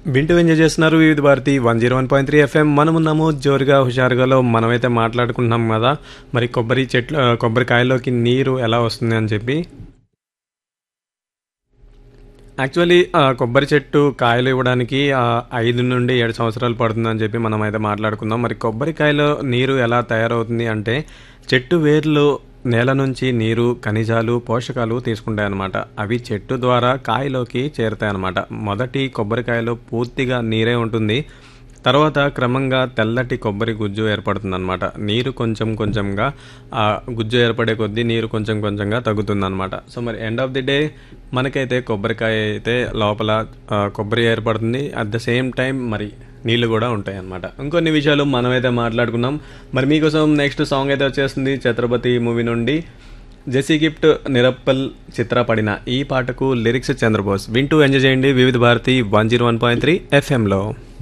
వింటూ ఎంజాయ్ చేస్తున్నారు Vividh Bharati one zero one point three FM మనమున్నాము జోరుగా హుషారుగాలో మనమైతే మాట్లాడుకుంటున్నాం కదా మరి కొబ్బరి చెట్లు ఆ, కొబ్బరికాయలోకి నీరు ఎలా వస్తుంది అని చెప్పి యాక్చువల్లీ ఆ, కొబ్బరి చెట్టు కాయలు ఇవ్వడానికి ఆ, ఐదు నుండి ఏడు సంవత్సరాలు పడుతుందని చెప్పి మనం అయితే మాట్లాడుకుందాం మరి కొబ్బరికాయలో నీరు ఎలా తయారవుతుంది అంటే చెట్టు వేర్లు నేల నుంచి నీరు ఖనిజాలు పోషకాలు తీసుకుంటాయి అన్నమాట అవి చెట్టు ద్వారా కాయలోకి చేరుతాయి అన్నమాట మొదటి కొబ్బరికాయలో పూర్తిగా నీరే ఉంటుంది తర్వాత క్రమంగా తెల్లటి కొబ్బరి గుజ్జు ఏర్పడుతుందన్నమాట నీరు కొంచెం కొంచెంగా ఆ గుజ్జు ఏర్పడే కొద్దీ నీరు కొంచెం కొంచెంగా తగ్గుతుందన్నమాట సో మరి ఎండ్ ఆఫ్ ది డే మనకైతే కొబ్బరికాయ అయితే లోపల ఆ, కొబ్బరి ఏర్పడుతుంది అట్ ద సేమ్ టైం మరి నీళ్లు కూడా ఉంటాయి అన్నమాట ఇంకొన్ని విషయాలు మనమైతే మాట్లాడుకున్నాం మరి మీకోసం నెక్స్ట్ సాంగ్ అయితే వచ్చేస్తుంది ఛత్రపతి మూవీ నుండి జెసీ గిఫ్ట్ నిరప్పల్ చిత్ర పడిన ఈ పాటకు లిరిక్స్ చంద్రబోస్ వింటూ ఎంజాయ్ చేయండి Vividh Bharati one zero one point three ఎఫ్ఎంలో